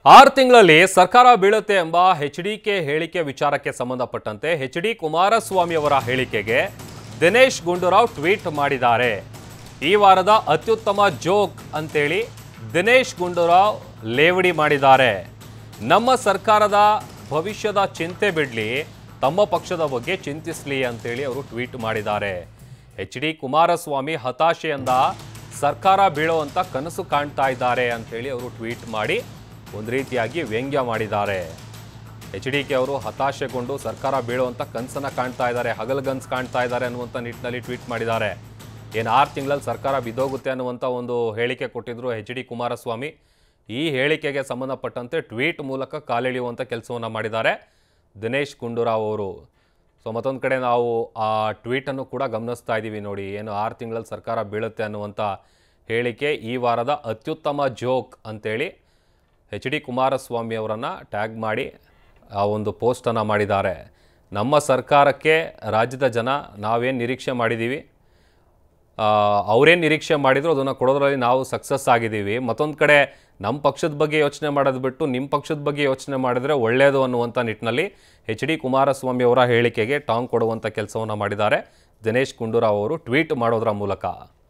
ಆರು ತಿಂಗಳಲ್ಲಿ ಸರ್ಕಾರ ಬೀಳುತ್ತೆ ಎಂಬ ಎಚ್ ಡಿ ಕೆ ಹೇಳಿಕೆ ವಿಚಾರಕ್ಕೆ ಸಂಬಂಧಪಟ್ಟಂತೆ ಎಚ್ ಡಿ ಕುಮಾರಸ್ವಾಮಿ ಅವರ ಹೇಳಿಕೆಗೆ ದಿನೇಶ್ ಗುಂಡೂರಾವ್ ಟ್ವೀಟ್ ಮಾಡಿದ್ದಾರೆ ಈ ವಾರದ ಅತ್ಯುತ್ತಮ ಜೋಕ್ ಅಂತೇಳಿ ದಿನೇಶ್ ಗುಂಡೂರಾವ್ ಲೇವಡಿ ಮಾಡಿದ್ದಾರೆ ನಮ್ಮ ಸರ್ಕಾರದ ಭವಿಷ್ಯದ ಚಿಂತೆ ಬಿಡಲಿ ತಮ್ಮ ಪಕ್ಷದ ಬಗ್ಗೆ ಚಿಂತಿಸಲಿ ಅಂತೇಳಿ ಅವರು ಟ್ವೀಟ್ ಮಾಡಿದ್ದಾರೆ ಎಚ್ ಡಿ ಕುಮಾರಸ್ವಾಮಿ ಹತಾಶೆಯಿಂದ ಸರ್ಕಾರ ಬೀಳುವಂತ ಕನಸು ಕಾಣ್ತಾ ಇದ್ದಾರೆ ಅಂತೇಳಿ ಅವರು ಟ್ವೀಟ್ ಮಾಡಿ ಒಂದು ರೀತಿಯಾಗಿ ವ್ಯಂಗ್ಯ ಮಾಡಿದ್ದಾರೆ ಎಚ್ ಡಿ ಕೆ ಅವರು ಹತಾಶೆಗೊಂಡು ಸರ್ಕಾರ ಬೀಳುವಂತ ಕನಸನ್ನ ಕಾಣ್ತಾ ಇದ್ದಾರೆ ಹಗಲಗನ್ಸ್ ಕಾಣ್ತಾ ಇದ್ದಾರೆ ಅನ್ನುವಂಥ ನಿಟ್ಟಿನಲ್ಲಿ ಟ್ವೀಟ್ ಮಾಡಿದ್ದಾರೆ ಏನು ಆರು ತಿಂಗಳಲ್ಲಿ ಸರ್ಕಾರ ಬಿದ್ದೋಗುತ್ತೆ ಅನ್ನುವಂಥ ಒಂದು ಹೇಳಿಕೆ ಕೊಟ್ಟಿದ್ರು ಎಚ್ ಡಿ ಕುಮಾರಸ್ವಾಮಿ ಈ ಹೇಳಿಕೆಗೆ ಸಂಬಂಧಪಟ್ಟಂತೆ ಟ್ವೀಟ್ ಮೂಲಕ ಕಾಲೆಳೆಯುವಂಥ ಕೆಲಸವನ್ನು ಮಾಡಿದ್ದಾರೆ ದಿನೇಶ್ ಗುಂಡೂರಾವ್ ಅವರು ಸೊ ಮತ್ತೊಂದು ಕಡೆ ನಾವು ಆ ಟ್ವೀಟನ್ನು ಕೂಡ ಗಮನಿಸ್ತಾ ಇದ್ದೀವಿ ನೋಡಿ ಏನು ಆರು ತಿಂಗಳಲ್ಲಿ ಸರ್ಕಾರ ಬೀಳುತ್ತೆ ಅನ್ನುವಂಥ ಹೇಳಿಕೆ ಈ ವಾರದ ಅತ್ಯುತ್ತಮ ಜೋಕ್ ಅಂತೇಳಿ ಎಚ್ ಡಿ ಕುಮಾರಸ್ವಾಮಿ ಅವರನ್ನು ಟ್ಯಾಗ್ ಮಾಡಿ ಆ ಒಂದು ಪೋಸ್ಟನ್ನು ಮಾಡಿದ್ದಾರೆ ನಮ್ಮ ಸರ್ಕಾರಕ್ಕೆ ರಾಜ್ಯದ ಜನ ನಾವೇನು ನಿರೀಕ್ಷೆ ಮಾಡಿದ್ದೀವಿ ಅವರೇನು ನಿರೀಕ್ಷೆ ಮಾಡಿದ್ರು ಅದನ್ನು ಕೊಡೋದ್ರಲ್ಲಿ ನಾವು ಸಕ್ಸಸ್ ಆಗಿದ್ದೀವಿ ಮತ್ತೊಂದು ಕಡೆ ನಮ್ಮ ಪಕ್ಷದ ಬಗ್ಗೆ ಯೋಚನೆ ಮಾಡೋದು ಬಿಟ್ಟು ನಿಮ್ಮ ಪಕ್ಷದ ಬಗ್ಗೆ ಯೋಚನೆ ಮಾಡಿದ್ರೆ ಒಳ್ಳೆಯದು ಅನ್ನುವಂಥ ನಿಟ್ಟಿನಲ್ಲಿ ಎಚ್ ಡಿ ಕುಮಾರಸ್ವಾಮಿ ಅವರ ಹೇಳಿಕೆಗೆ ಟಾಂಗ್ ಕೊಡುವಂಥ ಕೆಲಸವನ್ನು ಮಾಡಿದ್ದಾರೆ ದಿನೇಶ್ ಗುಂಡೂರಾವ್ ಅವರು ಟ್ವೀಟ್ ಮಾಡೋದರ ಮೂಲಕ